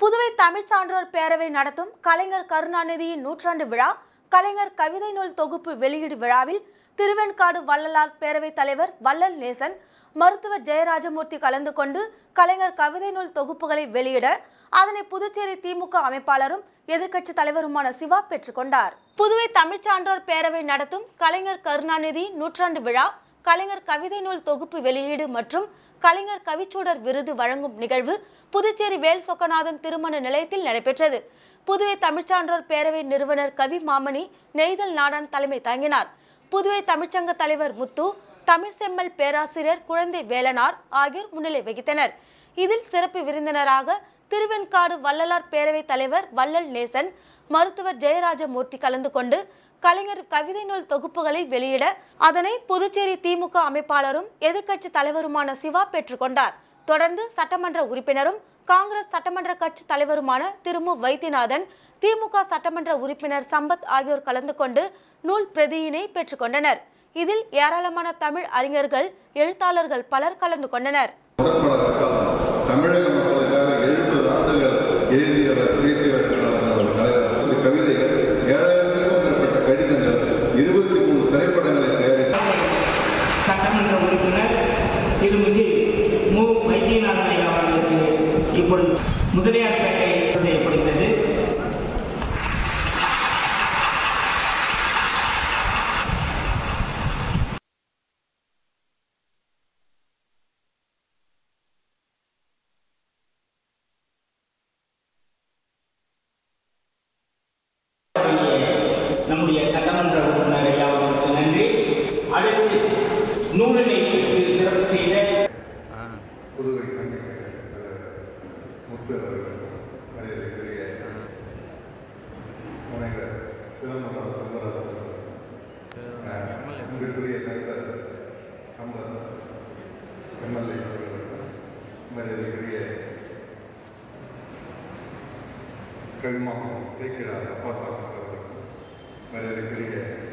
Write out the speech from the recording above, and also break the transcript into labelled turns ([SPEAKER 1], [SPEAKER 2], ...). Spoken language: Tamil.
[SPEAKER 1] புதுவை தமிழ்ச் சான்றோர் பேரவை நடத்தும் கலைஞர் கருணாநிதியின் நூற்றாண்டு விழா கலைஞர் கவிதை நூல் தொகுப்பு வெளியீடு விழாவில் திருவெண்காடு வள்ளலார் பேரவைத் தலைவர் வள்ளல் நேசன் மருத்துவர் ஜெயராஜமூர்த்தி கலந்து கொண்டு கலைஞர் கவிதை நூல் தொகுப்புகளை வெளியிட அதனை புதுச்சேரி திமுக அமைப்பாளரும் எதிர்க்கட்சி தலைவருமான சிவா பெற்றுக்கொண்டார் புதுவை தமிழ்ச் சான்றோர் பேரவை நடத்தும் கலைஞர் கருணாநிதி நூற்றாண்டு விழா கலைஞர் கவிதை நூல் தொகுப்பு வெளியீடு மற்றும் கலைஞர் கவிச்சூடர் விருது வழங்கும் நிகழ்வு புதுச்சேரி வேல் சொக்கநாதன் திருமண நிலையத்தில் நடைபெற்றது புதுவை தமிழ்ச்சான்றோர் பேரவை நிறுவனர் கவி மாமணி நெய்தல் நாடான் தலைமை தாங்கினார் புதுவை தமிழ்ச்சங்க தலைவர் முத்து தமிழ் செம்மல் பேராசிரியர் குழந்தை வேலனார் ஆகியோர் முன்னிலை வகித்தனர் இதில் சிறப்பு விருந்தினராக திருவெண்காடு வள்ளலார் பேரவைத் தலைவர் வள்ளல் நேசன் மருத்துவர் ஜெயராஜமூர்த்தி கலந்து கொண்டு கலைஞர் கவிதை நூல் தொகுப்புகளை வெளியிட அதனை புதுச்சேரி திமுக அமைப்பாளரும் எதிர்க்கட்சி தலைவருமான சிவா பெற்றுக்கொண்டார் தொடர்ந்து சட்டமன்ற உறுப்பினரும் காங்கிரஸ் சட்டமன்ற கட்சி தலைவருமான திரு மு வைத்தியநாதன் திமுக சட்டமன்ற உறுப்பினர் சம்பத் ஆகியோர் கலந்து கொண்டு நூல் பிரதியினை பெற்றுக்கொண்டனர் இதில் ஏராளமான தமிழ் அறிஞர்கள் எழுத்தாளர்கள் பலர் கலந்து கொண்டனர்
[SPEAKER 2] உடன்பட தமிழக மக்களுக்காக எழுபது ஆண்டுகள் எழுதியவர் பேசியவர் ஒரு தலைவர் அந்த கவிதைகள் ஏழாயிரத்திற்கும் மேற்பட்ட கடிதங்கள் இருபத்தி மூணு திரைப்படங்களை தயாரித்தார்
[SPEAKER 3] சட்டமன்ற உறுப்பினர் திருமதி மு வைத்தியநாதன் ஐயா அவர்களுக்கு இப்பொழுது முதலியார்பேட்டை செய்யப்படுகிறது நம்முடைய சட்டமன்ற உறுப்பினர் ஐயா அவர்களுக்கு நன்றி அடுத்து நூலினை குறித்து சிறப்பு செய்த
[SPEAKER 2] புதுவை கல்வி முத்து அவர்கள் மரியாதைக்குரிய முனைவர் சிதம்பரம் சந்திரராஜன் அன்பிற்குரிய நண்பர் சம்பத் எம்எல்ஏ அவர்களுக்கும் மரியாதைக்குரிய கவிமாமன் சேக்கிடார் அப்பா சாமி அவர்களுக்கும் மரியாதைக்குரிய